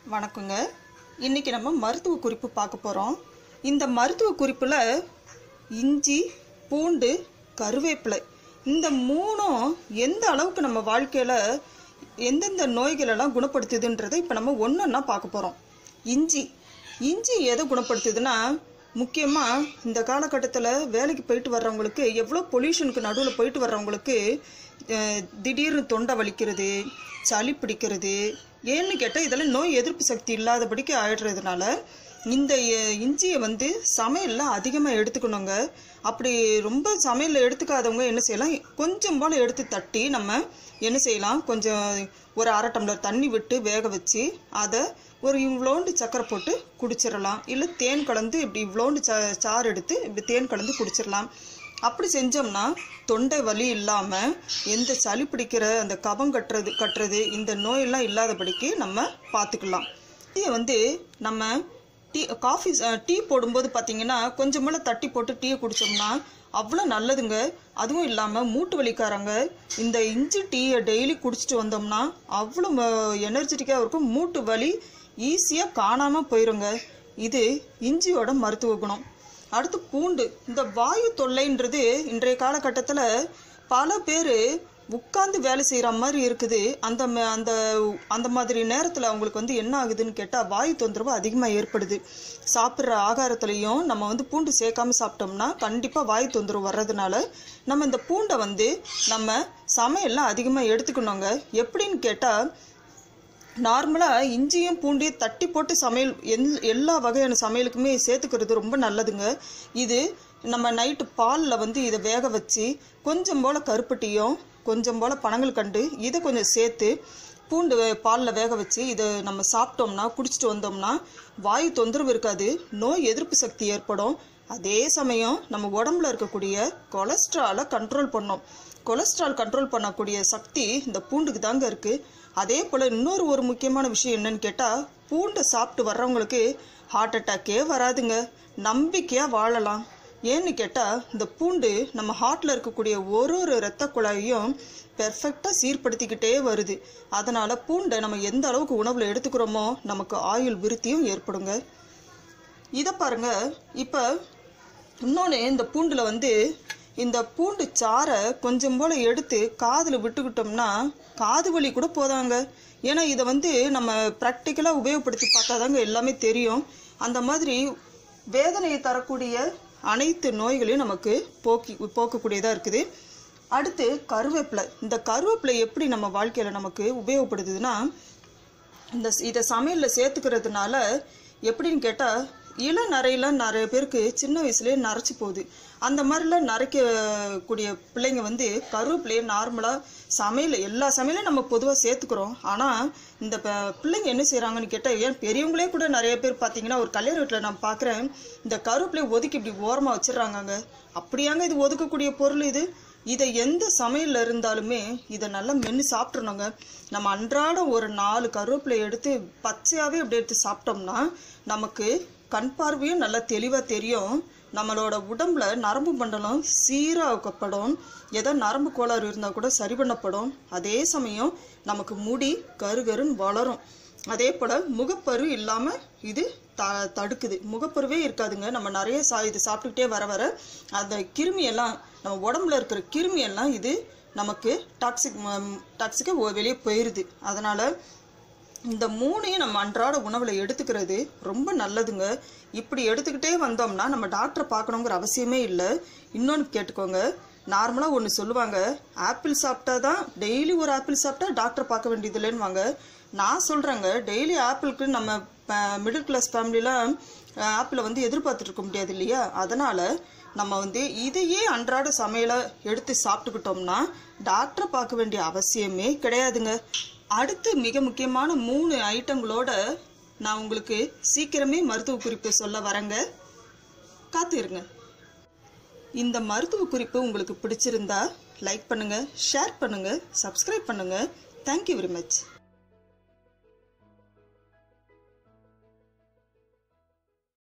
வணக்கங்க இன்னைக்கு நம்ம மருத்துவ குறிப்பு பார்க்க போகிறோம் இந்த மருத்துவ குறிப்பில் இஞ்சி பூண்டு கருவேப்பிலை இந்த மூணும் எந்த அளவுக்கு நம்ம வாழ்க்கையில் எந்தெந்த நோய்களெல்லாம் குணப்படுத்துதுன்றதை இப்போ நம்ம ஒன்றொன்னா பார்க்க போகிறோம் இஞ்சி இஞ்சி எதை குணப்படுத்துதுன்னா முக்கியமாக இந்த காலகட்டத்தில் வேலைக்கு போயிட்டு வர்றவங்களுக்கு எவ்வளோ பொல்யூஷனுக்கு நடுவில் போயிட்டு வர்றவங்களுக்கு அஹ், திடீர்னு தொண்டை வலிக்கிறது சளி பிடிக்கிறது ஏன்னு கேட்டால் இதெல்லாம் நோய் எதிர்ப்பு சக்தி இல்லாதபடிக்கு ஆயிடுறதுனால இந்த அஹ், இஞ்சியை வந்து சமையலில் அதிகமாக எடுத்துக்கணுங்க அப்படி ரொம்ப சமையலில் எடுத்துக்காதவங்க என்ன செய்யலாம் கொஞ்சம் போல் எடுத்து தட்டி நம்ம என்ன செய்யலாம் கொஞ்சம் ஒரு அரை டம்ளர் தண்ணி விட்டு வேக வச்சு அதை ஒரு இவ்வளோண்டு சக்கரை போட்டு குடிச்சிடலாம் இல்லை தேன் கலந்து இப்படி இவ்வளோண்டு ச சாறு எடுத்து இப்படி தேன் கலந்து குடிச்சிடலாம் அப்படி செஞ்சோம்னா தொண்டை வலி இல்லாமல் எந்த சளி பிடிக்கிற அந்த கபம் கட்டுறது கட்டுறது இந்த நோயெல்லாம் இல்லாதபடிக்கு நம்ம பார்த்துக்கலாம் டீயை வந்து நம்ம டீ காஃபி டீ போடும்போது பார்த்தீங்கன்னா கொஞ்சம் போல் தட்டி போட்டு டீயை குடித்தோம்னா அவ்வளோ நல்லதுங்க அதுவும் இல்லாமல் மூட்டு வலிக்காரங்க இந்த இஞ்சி டீயை டெய்லி குடிச்சிட்டு வந்தோம்னா அவ்வளோ எனர்ஜெட்டிக்காக இருக்கும் மூட்டு வலி ஈஸியாக காணாமல் போயிருங்க இது இஞ்சியோட மருத்துவ குணம் அடுத்து பூண்டு இந்த வாயு தொல்லைன்றது இன்றைய காலகட்டத்தில் பல பேர் உட்காந்து வேலை செய்கிற மாதிரி இருக்குது அந்த ம- அந்த அந்த மாதிரி நேரத்தில் அவங்களுக்கு வந்து என்ன ஆகுதுன்னு கேட்டால் வாயு தொந்தரவு அதிகமாக ஏற்படுது சாப்பிட்ற ஆகாரத்துலேயும் நம்ம வந்து பூண்டு சேர்க்காம சாப்பிட்டோம்னா கண்டிப்பாக வாயு தொந்தரவு வர்றதுனால நம்ம இந்த பூண்டை வந்து நம்ம சமையல்லாம் அதிகமாக எடுத்துக்கணுங்க எப்படின்னு கேட்டால் நார்மலாக இஞ்சியும் பூண்டையும் தட்டி போட்டு சமையல் எல் எல்லா வகையான சமையலுக்குமே சேர்த்துக்கிறது ரொம்ப நல்லதுங்க இது நம்ம நைட்டு பாலில் வந்து இதை வேக வச்சு கொஞ்சம் போல் கருப்பட்டியும் கொஞ்சம் போல் பனங்கள் கண்டு இதை கொஞ்சம் சேர்த்து பூண்டு வே- பாலில் வேக வச்சு இதை நம்ம சாப்பிட்டோம்னா குடிச்சிட்டு வந்தோம்னா வாயு தொந்தரவு இருக்காது நோய் எதிர்ப்பு சக்தி ஏற்படும் அதே சமயம் நம்ம உடம்புல இருக்கக்கூடிய கொலஸ்ட்ராலை கண்ட்ரோல் பண்ணும் கொலஸ்ட்ரால் கண்ட்ரோல் பண்ணக்கூடிய சக்தி இந்த பூண்டுக்கு தாங்க இருக்கு அதே போல் இன்னொரு ஒரு முக்கியமான விஷயம் என்னன்னு கேட்டால் பூண்டை சாப்பிட்டு வர்றவங்களுக்கு ஹார்ட் அட்டாக்கே வராதுங்க நம்பிக்கையாக வாழலாம் ஏன்னு கேட்டால் இந்த பூண்டு நம்ம ஹார்ட்டில் இருக்கக்கூடிய ஒரு ஒரு இரத்த குழாயையும் பெர்ஃபெக்டாக சீர்படுத்திக்கிட்டே வருது அதனால் பூண்டை நம்ம எந்த அளவுக்கு உணவில் எடுத்துக்கிறோமோ நமக்கு ஆயுள் விருத்தியும் ஏற்படுங்க இதை பாருங்க இப்போ இன்னொன்று இந்த பூண்டில் வந்து இந்த பூண்டு சாறை கொஞ்சம் போல் எடுத்து காதில் விட்டுக்கிட்டோம்னா காது வலி கூட போதாங்க ஏன்னா இதை வந்து நம்ம ப்ராக்டிக்கலாக உபயோகப்படுத்தி பார்த்தாதாங்க எல்லாமே தெரியும் அந்த மாதிரி வேதனையை தரக்கூடிய அனைத்து நோய்களையும் நமக்கு போக்கி போக்கக்கூடியதாக இருக்குது அடுத்து கருவேப்பிலை இந்த கருவேப்பிலை எப்படி நம்ம வாழ்க்கையில் நமக்கு உபயோகப்படுத்துதுன்னா இந்த இதை சமையலில் சேர்த்துக்கிறதுனால எப்படின்னு கேட்டால் இளநரையில் நிறைய பேருக்கு சின்ன வயசுலேயே நரைச்சி போகுது அந்த மாதிரிலாம் நரைக்கக்கூடிய பிள்ளைங்க வந்து கருவேப்பிலையை நார்மலாக சமையல் எல்லா சமையலையும் நம்ம பொதுவாக சேர்த்துக்கிறோம் ஆனால் இந்த ப- பிள்ளைங்க என்ன செய்கிறாங்கன்னு கேட்டால் ஏன் பெரியவங்களே கூட நிறைய பேர் பார்த்தீங்கன்னா ஒரு கல்யாண வீட்டில் நான் பார்க்குறேன் இந்த கருவேப்பிலையை ஒதுக்கி இப்படி ஓரமாக வச்சிடுறாங்கங்க அப்படியாங்க இது ஒதுக்கக்கூடிய பொருள் இது இதை எந்த சமையல்ல இருந்தாலுமே இதை நல்லா மென்று சாப்பிட்றணுங்க நம்ம அன்றாடம் ஒரு நாலு கருவேப்பிலை எடுத்து பச்சையாகவே அப்படி எடுத்து சாப்பிட்டோம்னா நமக்கு கண் பார்வையும் நல்லா தெளிவாக தெரியும் நம்மளோட உடம்புல நரம்பு மண்டலம் சீராக்கப்படும் ஏதோ நரம்பு கோளாறு இருந்தால் கூட சரி பண்ணப்படும் அதே சமயம் நமக்கு முடி கருகருன்னு வளரும் அதே போல் முகப்பரு இல்லாமல் இது த தடுக்குது முகப்பருவே இருக்காதுங்க நம்ம நிறைய சா இது சாப்பிட்டுக்கிட்டே வர வர அந்த கிருமியெல்லாம் நம்ம உடம்புல இருக்கிற கிருமியெல்லாம் இது நமக்கு டாக்ஸிக் டாக்ஸிக்காக வெளியே போயிடுது அதனால் இந்த மூணையும் நம்ம அன்றாட உணவில் எடுத்துக்கிறது ரொம்ப நல்லதுங்க இப்படி எடுத்துக்கிட்டே வந்தோம்னா நம்ம டாக்டரை பார்க்கணுங்கிற அவசியமே இல்லை இன்னொன்று கேட்டுக்கோங்க நார்மலாக ஒன்று சொல்லுவாங்க ஆப்பிள் சாப்பிட்டா தான் டெய்லி ஒரு ஆப்பிள் சாப்பிட்டா டாக்டர் பார்க்க வேண்டியது இல்லைன்னுவாங்க நான் சொல்கிறேங்க டெய்லி ஆப்பிளுக்கு நம்ம மிடில் கிளாஸ் ஃபேமிலிலாம் ஆப்பிளை வந்து எதிர்பார்த்துட்டு இருக்க முடியாது இல்லையா அதனால் நம்ம வந்து இதையே அன்றாட சமையலை எடுத்து சாப்பிட்டுக்கிட்டோம்னா டாக்டரை பார்க்க வேண்டிய அவசியமே கிடையாதுங்க அடுத்து மிக முக்கியமான மூணு ஐட்டங்களோட நான் உங்களுக்கு சீக்கிரமே மருத்துவ குறிப்பு சொல்ல வரேங்க காத்திருங்க இந்த மருத்துவ குறிப்பு உங்களுக்கு பிடிச்சிருந்தா லைக் பண்ணுங்க ஷேர் பண்ணுங்க சப்ஸ்கிரைப் பண்ணுங்க தேங்க்யூ வெரி மச்